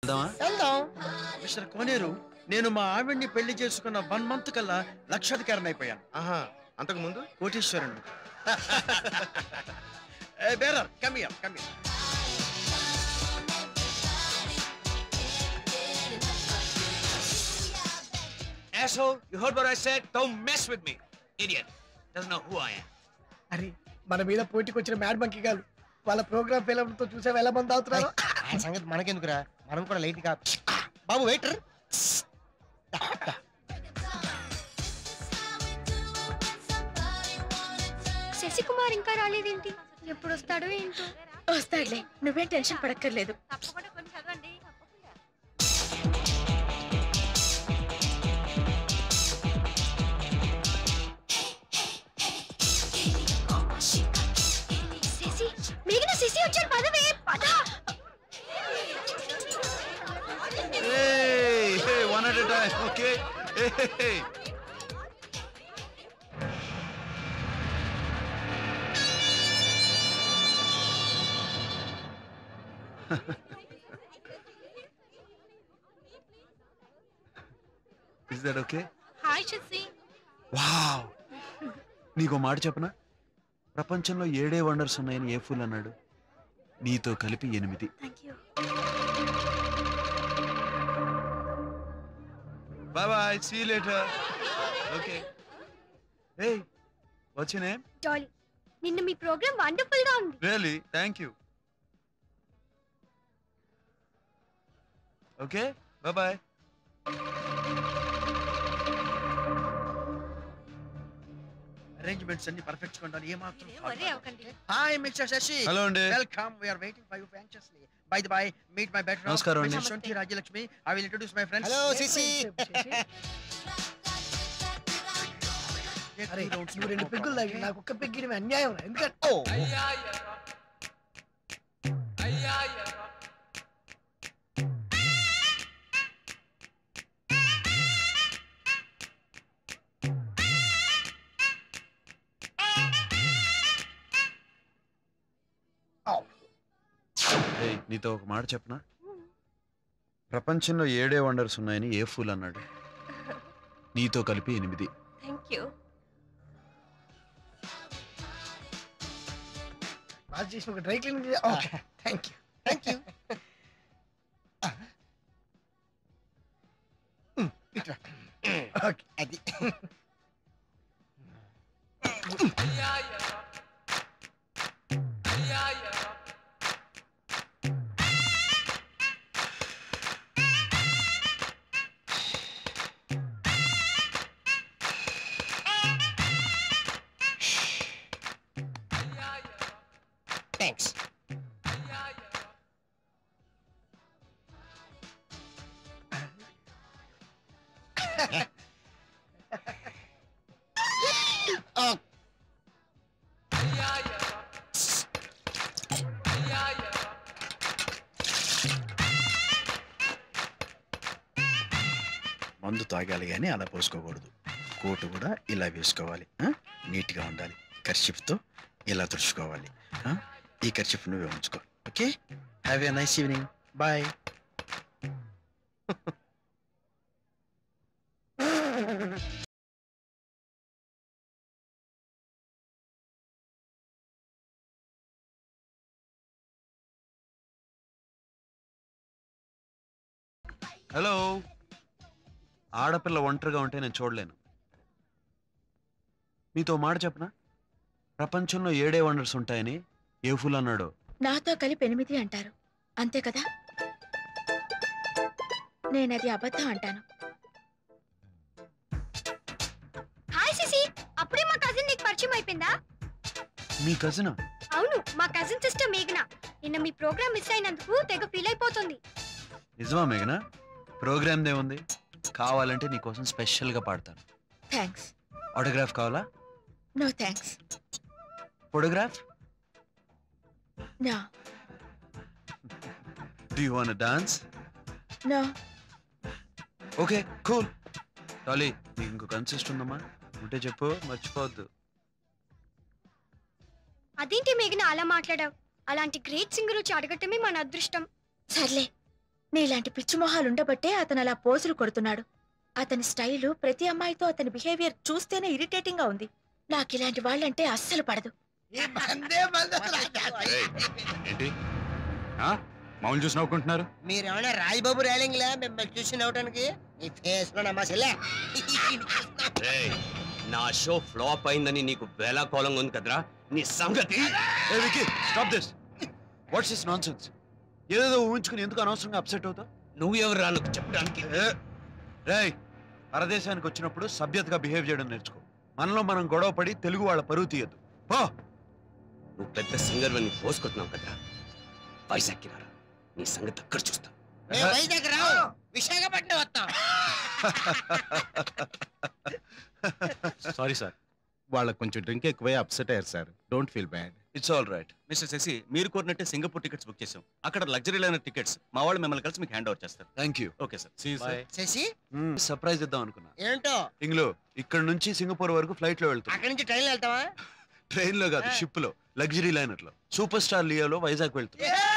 వెళ్దామా వెళ్దాం మిస్టర్ కోనేరు నేను మా ఆవిడ్ని పెళ్లి చేసుకున్న వన్ మంత్ కల్లా లక్షాధికారిని అయిపోయాను ఆహా అంతకు ముందు కోటీశ్వరుడు bearer come here come here Asshole, you heard what I said? Don't mess with me. Idiot. Doesn't know who I am. అరే మన మీద పోటీకి వచ్చిన మ్యాడ్ మంకీ గారు వాళ్ళ ప్రోగ్రామ్ ఫెయిల్ తో చూసా ఎలా మంది అవుతున్నారు ఆ సంగతి మనకెందుకురా మనం కూడా లైట్ గా బాబు వెయిటర్ శశికుమార్ ఇంకా రాలేదేంటి ఎప్పుడు వస్తాడో ఏంటో వస్తాడులే నువ్వేం టెన్షన్ పడక్కర్లేదు తప్పకుండా కొన్ని చదవండి శశి మిగిలిన శశి వచ్చాడు పదవే పద Hey, hey, one at a time, okay? Hey, hey, hey. Is that okay? Hi Shashi wow నీకు మాట చెప్పనా ప్రపంచంలో ఏడే వండర్స్ ఉన్నాయని ఏ ఫుల్ అన్నాడు నీతో కలిపి ఎనిమిది thank you bye bye see later okay hey what's your name Dolly నిన్న మీ ప్రోగ్రామ్ వండర్ఫుల్ గా ఉంది really thank you okay bye bye arrangements అన్ని పర్ఫెక్ట్ గా ఉండాలి ఏమాత్రం వరే అవ్వకండి హాయ్ మిస్టర్ శశి హలో అండి welcome we are waiting for you anxiously by the by meet my better నమస్కారం అండి. Sonthi Rajyalakshmi I will introduce my friends hello సిసి అరే నువ్వు రెండు పెగ్గులు తాగి నాకు ఒక్క పెగ్గిడి అన్యాయం రా. ఎందుకంటే ఓ ఏయ్, నీతో ఒక మాట చెప్పనా ప్రపంచంలో ఏడే వండర్స్ ఉన్నాయని ఏ ఫుల్ అన్నాడు నీతో కలిపి ఎనిమిది థ్యాంక్ యూ బాగా చేసిన ఒక dry cleaning okay thank you thank you okay అది థ్యాంక్స్ మందు తాగాలి కానీ అలా పోసుకోకూడదు కోటు కూడా ఇలా వేసుకోవాలి నీట్గా ఉండాలి కర్షిప్తో ఇలా తుడుచుకోవాలి ఆ? ఈ కర్షిప్ నువ్వే ఉంచుకో okay have a nice evening bye hello ఆడపిల్ల ఒంటరిగా ఉంటే నేను చూడలేను మీతో మాట చెప్పనా ప్రపంచంలో ఏడే వండర్స్ ఉంటాయని ఏ ఫుల్ అన్నాడు నాతో కలిపి ఎనిమిది అంటారు అంతే కదా నేనది అబద్ధం అంటాను హాయ్ శశి అప్పుడే మా కజిన్ నీకు పరిచయం అయిపోయిందా మీ కజినా అవును మా కజిన్ సిస్టర్ మేఘన నిన్న మీ ప్రోగ్రామ్ మిస్ అయినందుకు తెగ ఫీల్ అయిపోతుంది నిజమా మేఘనా ప్రోగ్రామ్ దేముంది కావాలంటే నీకోసం స్పెషల్గా పాడతాను థ్యాంక్స్ ఆటోగ్రాఫ్ కావాలా no thanks photograph no do you want dance no okay cool టాలీ నీకు ఇంకో కన్సిస్ట్ ఉందమ్మా ఉంటే చెప్పు మర్చిపోవద్దు అదేంటి మేఘన అలా మాట్లాడావు అలాంటి గ్రేట్ సింగర్ వచ్చి అడగటమే మన అదృష్టం సర్లే నీలాంటి పిచ్చి మొహాలు ఉండబట్టే అతను అలా పోజులు కొడుతున్నాడు అతని స్టైలు ప్రతి అమ్మాయితో అతని బిహేవియర్ చూస్తేనే ఇరిటేటింగ్ గా ఉంది నాకు ఇలాంటి వాళ్ళంటే అస్సలు పడదు ఈ బందే బంద ఏంటి ఆ? మామూలు చూసి నవ్వుకుంటున్నారు మీరేమన్నా రాజ్బాబు రేలింగ్లా మిమ్మల్ని చూసి నవ్వటానికి మీ ఫేస్ లో నమ్మసలే రేయ్, నా షో ఫ్లాప్ అయిందని నీకు వేలాకోలంగా ఉంది కదరా నీ సంగతి ఏ Vicky stop this what's this nonsense ఏదేదో ఊహించుకుని ఎందుకు అనవసరంగా అప్సెట్ అవుతావు నువ్వు ఎవరు నాకు చెప్పడానికి రేయ్ పరదేశానికి వచ్చినప్పుడు సభ్యతగా బిహేవ్ చేయడం నేర్చుకో మనలో మనం గొడవ పడి తెలుగు వాళ్ళ పరువు తీయద్దు పో నువ్వు పెద్ద సింగర్ అని పోసుకుంటున్నావు కదరా వైజాగ్కి రారా నీ సంగతి అక్కడ చూస్తా మేము వైజాగ్ రావు విశాఖపట్నం వస్తాం సారీ సార్ వాళ్ళకి కొంచెం డ్రింక్ ఎక్కువై అప్సెట్ అయ్యారు sir don't feel bad it's all right mister Shashi మీరు కోరినట్టే సింగపూర్ టికెట్స్ బుక్ చేసాం అక్కడ లగ్జరీ లైన టికెట్స్ మా వాళ్ళు మిమ్మల్ని కలిసి మీకు హ్యాండ్ ఓవర్ చేస్తారు thank you okay sir see sir Shashi surprise ఇద్దాం అనుకున్నా ఏంటో ఇంగ్లో ఇక్కడ నుంచి సింగపూర్ వరకు ఫ్లైట్ లో వెళ్తాం అక్కడి నుంచి ట్రైన్ వెళ్తావా ట్రైన్ లో కాదు షిప్ లో లగ్జరీ లైనర్ లో సూపర్ స్టార్ లియోలో వైజాగ్ వెళ్తాం ఏ!